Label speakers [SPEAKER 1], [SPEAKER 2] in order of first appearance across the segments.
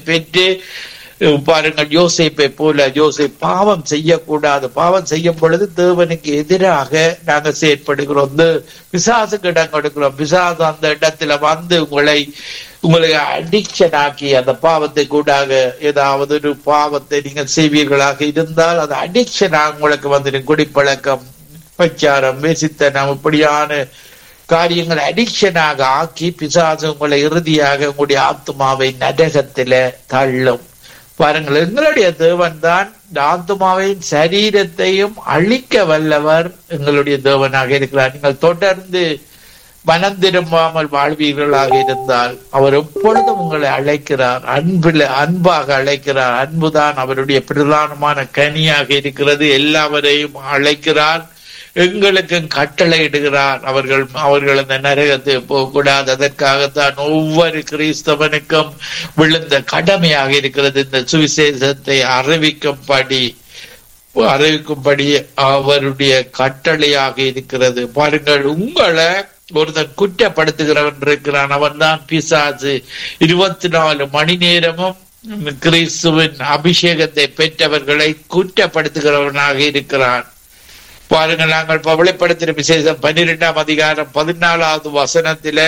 [SPEAKER 1] பெற்று பாருங்கள் யோசேப்பை போல யோசேப் பாவம் செய்யக்கூடாது பாவம் செய்யும் பொழுது தேவனுக்கு எதிராக நாங்க செயற்படுகிறோம் இந்த பிசாசுக்கு இடம் கொடுக்கிறோம் பிசாசு அந்த இடத்துல வந்து உங்களை உங்களை அடிக்ஷன் ஆக்கி அந்த பாவத்தை கூடாக ஏதாவது ஒரு பாவத்தை நீங்கள் செய்வீர்களாக இருந்தால் அது அடிக்ஷனாக உங்களுக்கு வந்து குடிப்பழக்கம் பச்சாரம் வேசித்தனம் இப்படியான காரியங்களை அடிக்ஷனாக ஆக்கி பிசாசு உங்களை இறுதியாக உங்களுடைய ஆத்மாவை நரகத்தில தள்ளும் பாருங்கள் எங்களுடைய தேவன் தான் இந்த ஆத்மாவையும் சரீரத்தையும் அழிக்க வல்லவர் எங்களுடைய தேவனாக இருக்கிறார் நீங்கள் தொடர்ந்து மனம் திரும்பாமல் வாழ்வீர்களாக இருந்தால் அவர் எப்பொழுதும் உங்களை அழைக்கிறார் அன்பில் அன்பாக அழைக்கிறார் அன்புதான் அவருடைய பிரதானமான கனியாக இருக்கிறது எல்லாவரையும் அழைக்கிறார் எங்களுக்கும் கட்டளை இடுகிறார் அவர்கள் அவர்கள் அந்த நரகத்தை போகக்கூடாது அதற்காகத்தான் ஒவ்வொரு கிறிஸ்தவனுக்கும் விழுந்த கடமையாக இருக்கிறது இந்த சுவிசேஷத்தை அறிவிக்கும்படி அறிவிக்கும்படி அவருடைய கட்டளையாக இருக்கிறது பாருங்கள் உங்களை ஒருத்தன் குற்றப்படுத்துகிறவன் இருக்கிறான் அவன் தான் பிசாசு இருபத்தி நாலு மணி நேரமும் கிறிஸ்துவின் அபிஷேகத்தை பெற்றவர்களை குற்றப்படுத்துகிறவனாக இருக்கிறான் பாருங்கள் நாங்கள் பவளைப்படுத்தின விசேஷம் பன்னிரெண்டாம் அதிகாரம் பதினாலாவது வசனத்தில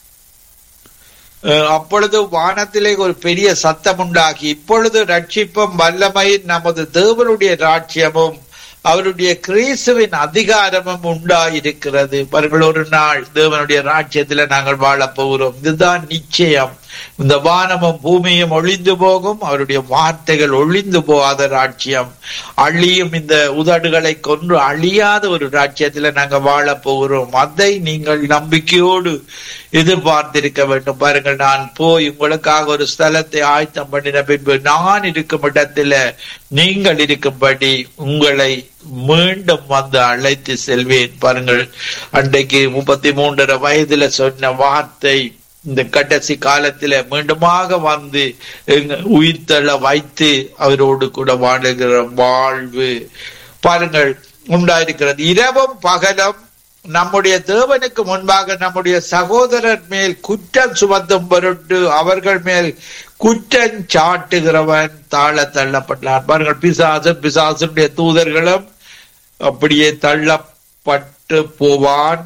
[SPEAKER 1] அப்பொழுது வானத்திலே ஒரு பெரிய சத்தம் உண்டாகி இப்பொழுது ரட்சிப்பும் வல்லமையின் நமது தேவனுடைய ராட்சியமும் அவருடைய கிறிஸ்துவின் அதிகாரமும் உண்டாயிருக்கிறது அவர்கள் ஒரு நாள் தேவனுடைய ராட்சியத்துல நாங்கள் வாழப் போகிறோம் இதுதான் நிச்சயம் இந்த வானமும் பூமியும் ஒளிந்து போகும் அவருடைய வார்த்தைகள் ஒளிந்து போகாத ராட்சியம் அழியும் இந்த உதடுகளை கொன்று அழியாத ஒரு ராட்சியத்துல நாங்க வாழப் போகிறோம் அதை நீங்கள் நம்பிக்கையோடு எதிர்பார்த்திருக்க வேண்டும் பாருங்கள் நான் போய் உங்களுக்காக ஒரு ஸ்தலத்தை ஆயத்தம் பண்ணின பின்பு நான் இருக்கும் இடத்துல நீங்கள் இருக்கும்படி உங்களை மீண்டும் வந்து அழைத்து செல்வேன் பாருங்கள் அன்றைக்கு முப்பத்தி மூன்றரை வயதுல சொன்ன வார்த்தை இந்த கடைசி காலத்துல மீண்டுமாக வந்து உயிர்த்தள வைத்து அவரோடு கூட வாழுகிற வாழ்வு பாருங்கள் உண்டாயிருக்கிறது இரவும் பகலும் நம்முடைய தேவனுக்கு முன்பாக நம்முடைய சகோதரர் மேல் குற்றம் சுமத்தும் பொருட்டு அவர்கள் மேல் குற்றம் சாட்டுகிறவன் தாழ தள்ளப்பட்டான் பாருங்கள் பிசாசு பிசாசுடைய தூதர்களும் அப்படியே தள்ளப்பட்டு போவான்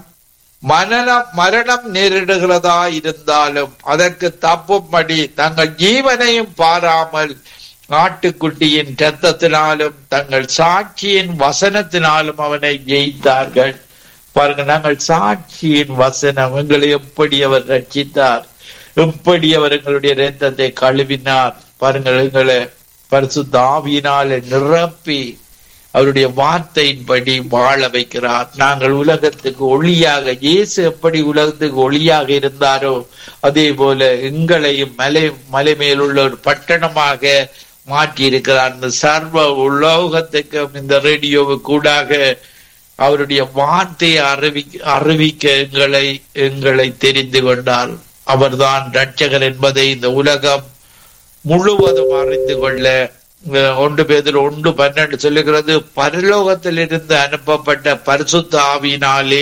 [SPEAKER 1] மரணம் மரணம் நேரிடுகிறதா இருந்தாலும் அதற்கு தப்பும்படி தங்கள் ஜீவனையும் பாராமல் ஆட்டுக்குட்டியின் ரத்தத்தினாலும் தங்கள் சாட்சியின் வசனத்தினாலும் அவனை ஜெயித்தார்கள் பாருங்க நாங்கள் சாட்சியின் வசனம் எங்களை எப்படி அவர் ரட்சித்தார் எப்படி அவர் எங்களுடைய ரத்தத்தை கழுவினார் பாருங்கள் எங்களை பரிசு தாவியினால நிரப்பி அவருடைய வார்த்தையின்படி வாழ வைக்கிறார் நாங்கள் உலகத்துக்கு ஒளியாக இயேசு எப்படி உலகத்துக்கு ஒளியாக இருந்தாரோ அதே போல எங்களையும் மலை மலை மேலுள்ள ஒரு பட்டணமாக மாற்றி இருக்கிறார் இந்த சர்வ உலோகத்துக்கும் இந்த ரேடியோவு கூடாக அவருடைய வார்த்தையை அறிவி அறிவிக்க எங்களை எங்களை தெரிந்து கொண்டார் அவர்தான் ரட்சகர் என்பதை இந்த உலகம் முழுவதும் அறிந்து கொள்ள ஒன்று பேதில் ஒன்று பன்னெண்டு சொல்லுகிறது பரலோகத்திலிருந்து அனுப்பப்பட்ட பரிசுத்த ஆவியினாலே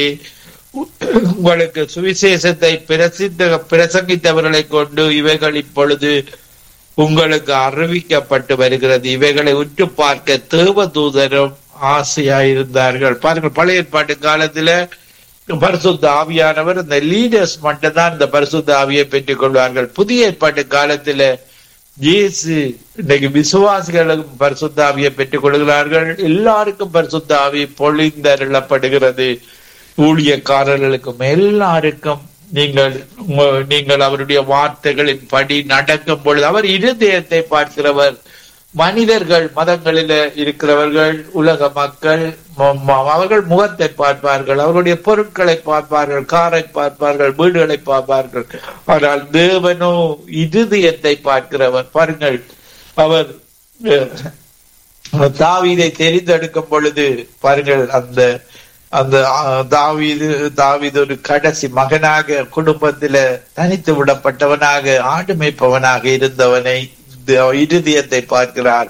[SPEAKER 1] உங்களுக்கு சுவிசேஷத்தை பிரசித்த பிரசங்கித்தவர்களை கொண்டு இவைகள் இப்பொழுது உங்களுக்கு அறிவிக்கப்பட்டு வருகிறது இவைகளை உற்று பார்க்க தேவ தூதரும் ஆசையாயிருந்தார்கள் பாருங்கள் பழைய ஏற்பாட்டு காலத்துல பரிசுத்த ஆவியானவர் இந்த லீடர்ஸ் மட்டும்தான் இந்த பரிசுத்த ஆவியை பெற்றுக் கொள்வார்கள் புதிய ஏற்பாட்டு காலத்துல இயேசு இன்னைக்கு விசுவாசிகளும் பரிசுத்த ஆவியை பெற்றுக் கொள்கிறார்கள் எல்லாருக்கும் பரிசுத்த ஆவி பொழிந்தருளப்படுகிறது ஊழியக்காரர்களுக்கும் எல்லாருக்கும் நீங்கள் நீங்கள் அவருடைய வார்த்தைகளின் படி நடக்கும் பொழுது அவர் இருதயத்தை பார்க்கிறவர் மனிதர்கள் மதங்களில இருக்கிறவர்கள் உலக மக்கள் அவர்கள் முகத்தை பார்ப்பார்கள் அவர்களுடைய பொருட்களை பார்ப்பார்கள் காரை பார்ப்பார்கள் வீடுகளை பார்ப்பார்கள் ஆனால் தேவனோ இருதயத்தை பார்க்கிறவர் பாருங்கள் அவர் தாவீதை தெரிந்தெடுக்கும் பொழுது பாருங்கள் அந்த அந்த தாவீது தாவீது ஒரு கடைசி மகனாக குடும்பத்தில தனித்து விடப்பட்டவனாக ஆடு மேய்ப்பவனாக இருந்தவனை இருதயத்தை பார்க்கிறார்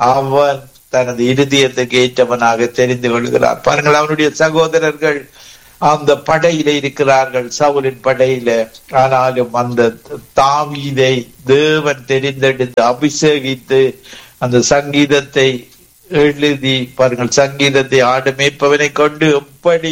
[SPEAKER 1] அவன் தனது இருதயத்துக்கு ஏற்றவனாக தெரிந்து கொள்கிறார் பாருங்கள் அவனுடைய சகோதரர்கள் அந்த படையில இருக்கிறார்கள் சவுலின் படையில ஆனாலும் அந்த தாவீதை தேவன் தெரிந்தெடுத்து அபிஷேகித்து அந்த சங்கீதத்தை எழுதி பாருங்கள் சங்கீதத்தை ஆடு மேய்ப்பவனை கொண்டு எப்படி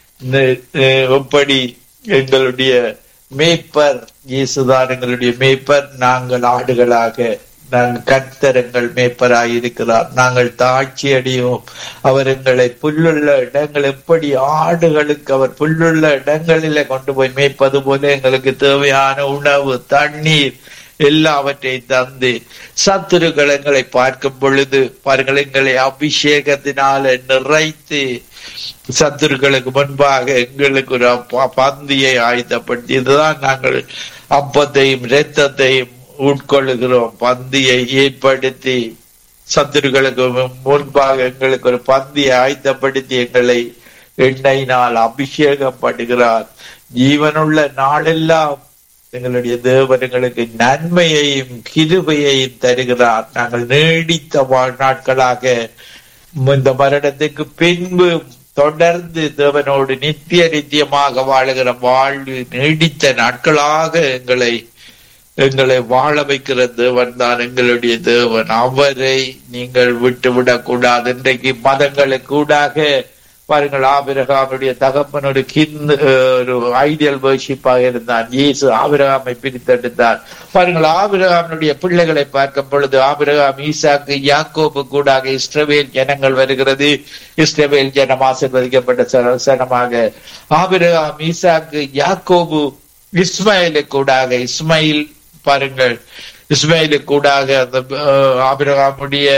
[SPEAKER 1] எப்படி எங்களுடைய மேய்ப்பர் இயேசுதான் எங்களுடைய மேய்ப்பர் நாங்கள் ஆடுகளாக நாங்கள் கர்த்தரங்கள் மேய்ப்பராய் இருக்கிறார் நாங்கள் தாட்சி அடையோம் அவர் எங்களை புல்லுள்ள இடங்கள் எப்படி ஆடுகளுக்கு அவர் புல்லுள்ள இடங்களில கொண்டு போய் மேய்ப்பது போல எங்களுக்கு தேவையான உணவு தண்ணீர் எல்லாவற்றையும் தந்து சத்துருக்கள் எங்களை பார்க்கும் பொழுது பாருங்கள் எங்களை அபிஷேகத்தினால நிறைத்து சத்துருக்களுக்கு முன்பாக எங்களுக்கு ஒரு பந்தியை ஆயுதப்படுத்தி இதுதான் நாங்கள் அப்பத்தையும் இரத்தத்தையும் உட்கொள்ளுகிறோம் பந்தியை ஏற்படுத்தி சத்துருக்களுக்கு முன்பாக எங்களுக்கு ஒரு பந்தியை ஆயுதப்படுத்தி எங்களை எண்ணெயினால் அபிஷேகம் பண்ணுகிறார் ஜீவனுள்ள நாளெல்லாம் எங்களுடைய தேவர்களுக்கு நன்மையையும் கிருபையையும் தருகிறார் நாங்கள் நீடித்த வாழ்நாட்களாக இந்த மரணத்துக்கு பின்பு தொடர்ந்து தேவனோடு நித்திய நித்தியமாக வாழுகிற வாழ்வு நீடித்த நாட்களாக எங்களை எங்களை வாழ வைக்கிற தேவன் தான் எங்களுடைய தேவன் அவரை நீங்கள் விட்டு விடக்கூடாது இன்றைக்கு மதங்களுக்கு கூடாக பாருங்கள் ஆபிரகாமுடைய தகப்பனோட கிந்து ஒரு ஐடியல் வர்ஷிப்பாக இருந்தான் இயேசு ஆபிரகாமை பிரித்தெடுத்தார் பாருங்கள் ஆபிரகாமனுடைய பிள்ளைகளை பார்க்கும் பொழுது ஆபிரகாம் ஈசாக்கு யாக்கோபு கூடாக இஸ்ரவேல் ஜனங்கள் வருகிறது இஸ்ரவேல் ஜனம் ஆசிர்வதிக்கப்பட்ட சனமாக ஆபிரகாம் ஈசாக்கு யாக்கோபு இஸ்மாயிலு கூடாக இஸ்மாயில் பாருங்கள் இஸ்மாயிலு கூடாக அந்த ஆபிரகாமுடைய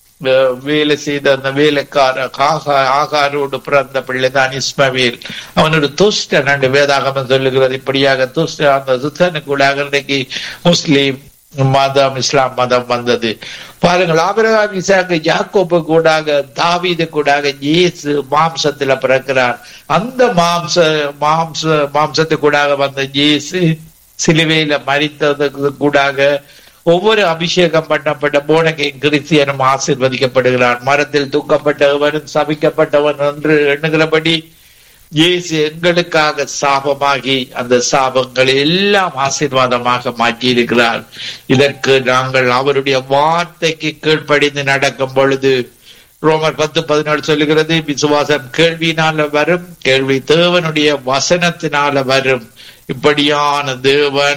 [SPEAKER 1] வேலை செய்த அந்த வேலைக்கார ஆகாரோடு பிறந்த பிள்ளைதான் இஸ்மவேல் அவன் ஒரு துஷ்டன் என்று வேதாகமம் சொல்லுகிறது இப்படியாக துஷ்ட அந்த துஷ்டனுக்குள்ளாக இன்றைக்கு முஸ்லீம் மதம் இஸ்லாம் மதம் வந்தது பாருங்கள் ஆபிரகாம் இசாக்கு யாக்கோப்பு கூடாக தாவீது கூடாக இயேசு மாம்சத்துல பிறக்கிறார் அந்த மாம்ச மாம்ச மாம்சத்துக்கூடாக வந்த இயேசு சிலுவையில மறித்ததுக்கு கூடாக ஒவ்வொரு அபிஷேகம் பண்ணப்பட்ட போனகையும் கிறிஸ்தியனும் ஆசிர்வதிக்கப்படுகிறார் மரத்தில் தூக்கப்பட்டவனும் சபிக்கப்பட்டவன் என்று எண்ணுகிறபடி இயேசு எங்களுக்காக சாபமாகி அந்த சாபங்களை எல்லாம் ஆசீர்வாதமாக மாற்றி இருக்கிறார் இதற்கு நாங்கள் அவருடைய வார்த்தைக்கு கீழ்ப்படிந்து நடக்கும் பொழுது ரோமர் பத்து பதினாலு சொல்லுகிறது விசுவாசம் கேள்வியினால வரும் கேள்வி தேவனுடைய வசனத்தினால வரும் இப்படியான தேவன்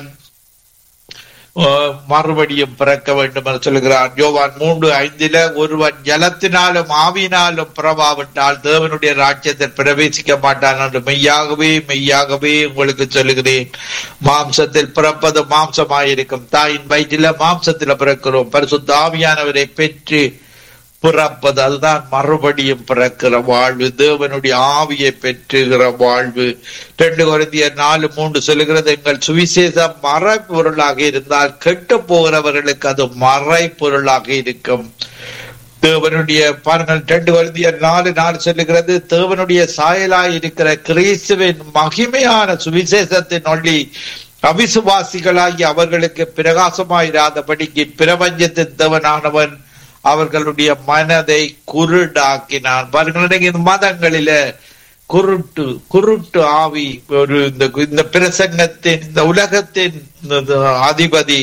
[SPEAKER 1] மறுபடியும் பிறக்க வேண்டும் என்று சொல்லுகிறார் யோவான் மூன்று ஐந்தில ஒருவன் ஜலத்தினாலும் ஆவினாலும் பிறவாவிட்டால் தேவனுடைய ராஜ்யத்தில் பிரவேசிக்க மாட்டான் என்று மெய்யாகவே மெய்யாகவே உங்களுக்கு சொல்லுகிறேன் மாம்சத்தில் பிறப்பது மாம்சமாயிருக்கும் தாயின் வயிற்றில மாம்சத்தில் பிறக்கிறோம் பரிசுத்த ஆவியானவரை பெற்று பிறப்பது அதுதான் மறுபடியும் பிறக்கிற வாழ்வு தேவனுடைய ஆவியை பெற்றுகிற வாழ்வு ரெண்டு குறைந்தியர் நாலு மூன்று சொல்லுகிறது எங்கள் சுவிசேஷம் மறைப்பொருளாக இருந்தால் கெட்டு போகிறவர்களுக்கு அது மறைப்பொருளாக இருக்கும் தேவனுடைய பாருங்கள் ரெண்டு குழந்தையர் நாலு நாலு சொல்லுகிறது தேவனுடைய சாயலாய் இருக்கிற கிறிஸ்துவின் மகிமையான சுவிசேஷத்தின் ஒளி அவிசுவாசிகளாகி அவர்களுக்கு பிரகாசமாயிராதபடிக்கு பிரபஞ்சத்தின் தேவனானவன் அவர்களுடைய மனதை குருடாக்கினான் பாருங்கள் இந்த மதங்களில குருட்டு குருட்டு ஆவி ஒரு இந்த இந்த பிரசங்கத்தின் இந்த உலகத்தின் அதிபதி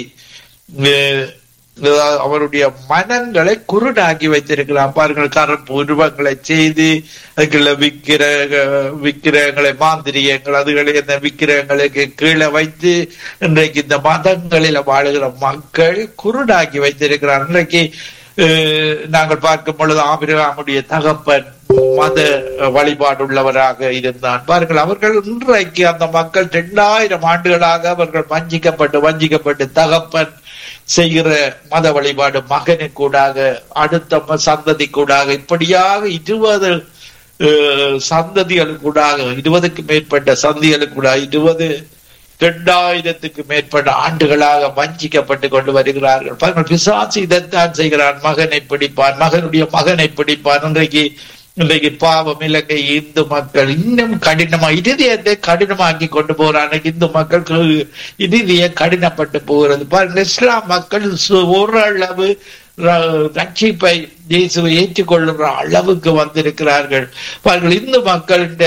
[SPEAKER 1] அவருடைய மனங்களை குருடாக்கி வைத்திருக்கிறான் பாருங்கள் கருப்பு உருவங்களை செய்து அதுக்குள்ள விக்கிர விக்கிரகங்களை மாந்திரியங்கள் அதுகளை இந்த விக்கிரகங்களுக்கு கீழே வைத்து இன்றைக்கு இந்த மதங்களில வாழுகிற மக்கள் குருடாக்கி வைத்திருக்கிறார் இன்றைக்கு நாங்கள் பார்க்கும் பொழுது ஆபிரகாமுடைய தகப்பன் மத வழிபாடுள்ளவராக இருந்தான் பாருங்கள் அவர்கள் இன்றைக்கு அந்த மக்கள் இரண்டாயிரம் ஆண்டுகளாக அவர்கள் வஞ்சிக்கப்பட்டு வஞ்சிக்கப்பட்டு தகப்பன் செய்கிற மத வழிபாடு மகனுக்கூடாக அடுத்த சந்ததி கூடாக இப்படியாக இருபது சந்ததிகளுக்கூடாக இருபதுக்கு மேற்பட்ட சந்திகளுக்கூடாக இருபது இரண்டாயிரத்துக்கு மேற்பட்ட ஆண்டுகளாக வஞ்சிக்கப்பட்டு கொண்டு வருகிறார்கள் பாருங்கள் பிசாசு இதைத்தான் செய்கிறான் மகனை பிடிப்பான் மகனுடைய மகனை பிடிப்பான் இன்றைக்கு இன்றைக்கு பாவம் இலங்கை இந்து மக்கள் இன்னும் கடினமா இறுதியத்தை கடினமாக்கி கொண்டு போறாங்க இந்து மக்களுக்கு இறுதிய கடினப்பட்டு போகிறது பாருங்க இஸ்லாம் மக்கள் ஓரளவு ரட்சிப்பை இயேசுவை ஏற்றுக்கொள்ளுகிற அளவுக்கு வந்திருக்கிறார்கள் பாருங்கள் இந்து மக்களின்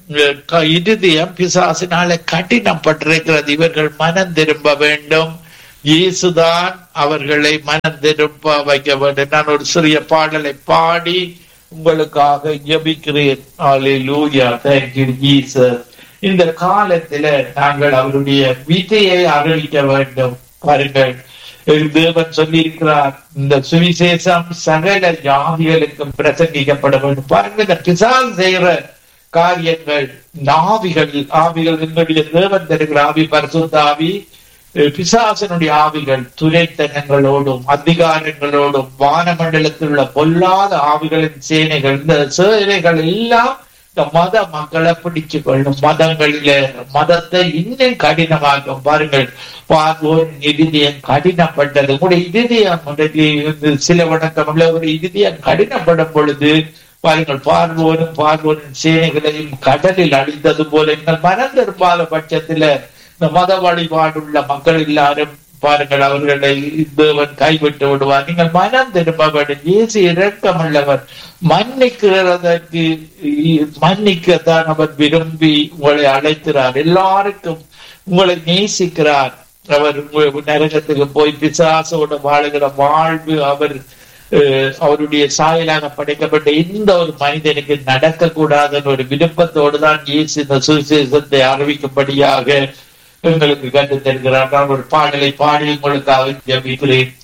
[SPEAKER 1] க- இருதயம் பிசாசினால கடினப்பட்டிருக்கிறது இவர்கள் மனம் திரும்ப வேண்டும் இயேசுதான் அவர்களை மனம் திரும்ப வைக்க வேண்டும் நான் ஒரு சிறிய பாடலை பாடி உங்களுக்காக ஜெபிக்கிறேன் Hallelujah. Thank you, Jesus. இந்த காலத்தில நாங்கள் அவருடைய விதையை அறிவிக்க வேண்டும் பாருங்கள் தேவன் சொல்லியிருக்கிறார் இந்த சுவிசேஷம் சகல ஜாதிகளுக்கும் பிரசங்கிக்கப்பட வேண்டும் பாருங்க இந்த பிசால் செய்கிற காரியங்கள் இந்த ஆவிகள் ஆவிகள் என்னுடைய தேவன் தருகிற ஆவி பரிசுத்த ஆவி அஹ் பிசாசனுடைய ஆவிகள் துரைத்தனங்களோடும் அதிகாரங்களோடும் வானமண்டலத்தில் உள்ள பொல்லாத ஆவிகளின் சேனைகள் இந்த சேனைகள் எல்லாம் இந்த மத மக்களை பிடிச்சு கொள்ளும் மதங்களில மதத்தை இன்னும் கடினமாக்கும் பாருங்கள் பார்வோர் இருதயம் கடினப்பட்டது உங்களுடைய இருதயம் உங்களுடைய இந்த சில வணக்கம் உள்ள ஒரு இருதயம் கடினப்படும் பொழுது பாருங்கள் பார்வோரும் பார்வோரின் சேனைகளையும் கடலில் அழித்தது போல எங்கள் மனம் திரும்பாத பட்சத்துல இந்த மத வழிபாடுள்ள மக்கள் எல்லாரும் பாருங்கள் அவர்களை தேவன் கைவிட்டு விடுவார் நீங்கள் மனம் திரும்ப வேண்டும் இயேசு இரக்கமுள்ளவர் மன்னிக்கிறதற்கு மன்னிக்கத்தான் அவர் விரும்பி உங்களை அழைக்கிறார் எல்லாருக்கும் உங்களை நேசிக்கிறார் அவர் உங்க நரகத்துக்கு போய் பிசாசோட வாழுகிற வாழ்வு அவர் அஹ், அவருடைய சாயலாக படைக்கப்பட்ட எந்த ஒரு மனிதனுக்கு நடக்கக்கூடாதுன்னு ஒரு விருப்பத்தோடு தான் இயேசு இந்த சுவிசேஷத்தை அறிவிக்கும்படியாக எங்களுக்கு கற்றுத் தருகிறார் நான் ஒரு பாடலை பாடி உங்களுக்காக ஜெபிக்கிறேன்